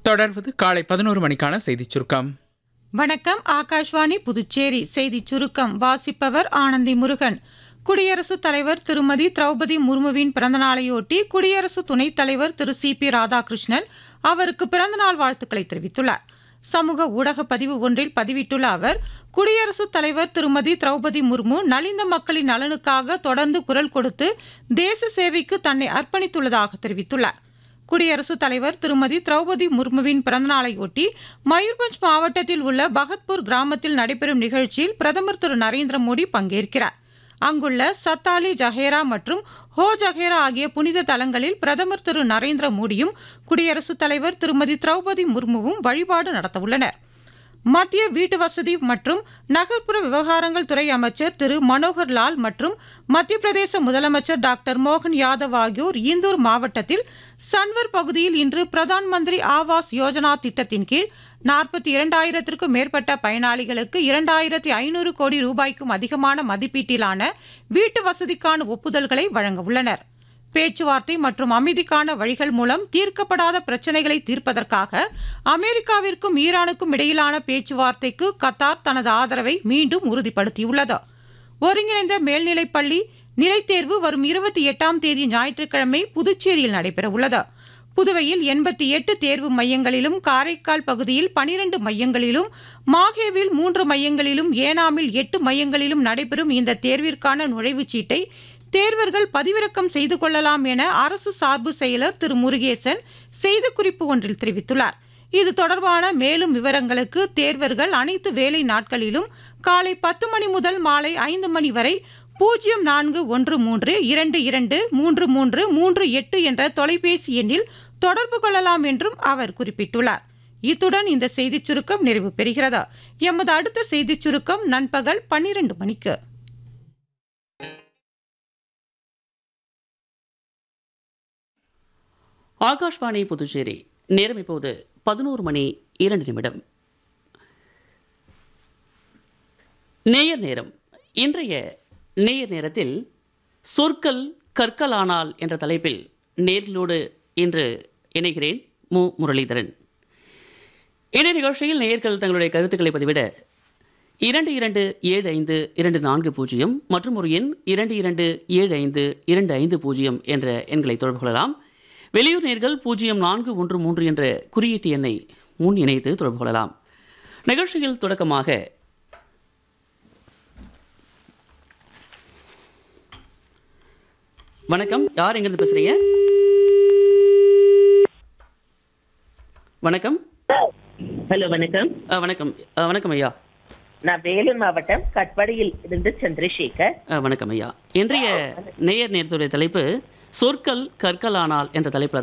தொடர்வது காலை பதினோரு மணிக்கான செய்திச் சுருக்கம் வணக்கம் ஆகாஷ்வாணி புதுச்சேரி செய்திச் சுருக்கம் வாசிப்பவர் ஆனந்தி முருகன் குடியரசுத் தலைவர் திருமதி திரௌபதி முர்முவின் பிறந்தநாளையொட்டி குடியரசு துணைத் தலைவர் திரு சி பி ராதாகிருஷ்ணன் அவருக்கு பிறந்தநாள் வாழ்த்துக்களை தெரிவித்துள்ளார் சமூக ஊடக பதிவு ஒன்றில் பதிவிட்டுள்ள அவர் குடியரசுத் தலைவர் திருமதி திரௌபதி முர்மு நலிந்த மக்களின் நலனுக்காக தொடர்ந்து குரல் கொடுத்து தேச சேவைக்கு தன்னை அர்ப்பணித்துள்ளதாக தெரிவித்துள்ளார் குடியரசுத் தலைவர் திருமதி திரௌபதி முர்முவின் பிறந்தநாளையொட்டி மயூர்பஞ்ச் மாவட்டத்தில் உள்ள பகத்பூர் கிராமத்தில் நடைபெறும் நிகழ்ச்சியில் பிரதமர் திரு நரேந்திர மோடி பங்கேற்கிறார் அங்குள்ள சத்தாலி ஜஹேரா மற்றும் ஹோ ஜஹேரா ஆகிய புனித தலங்களில் பிரதமர் திரு நரேந்திர மோடியும் குடியரசுத் தலைவர் திருமதி திரௌபதி முர்முவும் வழிபாடு நடத்தவுள்ளனர் மத்திய வீட்டு வசதி மற்றும் நகர்ப்புற விவகாரங்கள் துறை அமைச்சர் திரு மனோகர் லால் மற்றும் மத்திய பிரதேச முதலமைச்சர் டாக்டர் மோகன் யாதவ் ஆகியோர் இந்தூர் மாவட்டத்தில் சன்வர் பகுதியில் இன்று பிரதான் மந்திரி ஆவாஸ் யோஜனா திட்டத்தின் கீழ் நாற்பத்தி இரண்டாயிரத்திற்கும் மேற்பட்ட பயனாளிகளுக்கு இரண்டாயிரத்தி ஐநூறு கோடி ரூபாய்க்கும் அதிகமான மதிப்பீட்டிலான வீட்டு வசதிக்கான ஒப்புதல்களை வழங்க உள்ளனர் பேச்சுவார்த்தை மற்றும் அமைதிக்கான வழிகள் மூலம் தீர்க்கப்படாத பிரச்சினைகளை தீர்ப்பதற்காக அமெரிக்காவிற்கும் ஈரானுக்கும் இடையிலான பேச்சுவார்த்தைக்கு கத்தார் தனது ஆதரவை மீண்டும் உறுதிப்படுத்தியுள்ளது ஒருங்கிணைந்த மேல்நிலைப்பள்ளி நிலைத்தேர்வு வரும் இருபத்தி எட்டாம் தேதி ஞாயிற்றுக்கிழமை புதுச்சேரியில் நடைபெறவுள்ளது புதுவையில் எண்பத்தி எட்டு தேர்வு மையங்களிலும் காரைக்கால் பகுதியில் பனிரெண்டு மையங்களிலும் மாஹேவில் மூன்று மையங்களிலும் ஏனாமில் எட்டு மையங்களிலும் நடைபெறும் இந்த தேர்விற்கான நுழைவுச் சீட்டை தேர்வர்கள் பதிவிறக்கம் செய்து கொள்ளலாம் என அரசு சார்பு செயலர் திரு முருகேசன் செய்திக்குறிப்பு ஒன்றில் தெரிவித்துள்ளார் இது தொடர்பான மேலும் விவரங்களுக்கு தேர்வர்கள் அனைத்து வேலை நாட்களிலும் காலை பத்து மணி முதல் மாலை ஐந்து மணி வரை பூஜ்ஜியம் நான்கு ஒன்று மூன்று இரண்டு இரண்டு மூன்று மூன்று மூன்று எட்டு என்ற தொலைபேசி எண்ணில் தொடர்பு கொள்ளலாம் என்றும் அவர் குறிப்பிட்டுள்ளார் இத்துடன் இந்த செய்திச் சுருக்கம் நிறைவு பெறுகிறது எமது அடுத்த செய்திச் சுருக்கம் நண்பகல் பன்னிரண்டு மணிக்கு ஆகாஷ்வாணி புதுச்சேரி நேரம் இப்போது பதினோரு மணி இரண்டு நிமிடம் நேயர் நேரம் இன்றைய நேயர் நேரத்தில் சொற்கள் கற்கலானால் என்ற தலைப்பில் நேர்களோடு இன்று இணைகிறேன் மு முரளிதரன் இன்றைய நிகழ்ச்சியில் நேயர்கள் தங்களுடைய கருத்துக்களை பதிவிட இரண்டு இரண்டு ஏழு ஐந்து இரண்டு நான்கு பூஜ்ஜியம் மற்றும் ஒரு எண் இரண்டு இரண்டு ஏழு ஐந்து இரண்டு ஐந்து பூஜ்ஜியம் என்ற எண்களை தொடர்பு கொள்ளலாம் வெளியூர் நேர்கள் பூஜ்ஜியம் நான்கு ஒன்று மூன்று என்ற குறியீட்டு எண்ணை முன் இணைத்து தொடர்பு கொள்ளலாம் நிகழ்ச்சியில் தொடக்கமாக வணக்கம் யார் எங்கிருந்து பேசுறீங்க வணக்கம் ஹலோ வணக்கம் அஹ், வணக்கம் அஹ், வணக்கம் ஐயா நான் வேலூர் மாவட்டம் கட்பாடியில் இருந்து சந்திரசேகர் அஹ், வணக்கம் ஐயா இன்றைய நேயர் நேரத்துடைய தலைப்பு சொற்கள் கற்கலானால் என்ற தலைப்பில்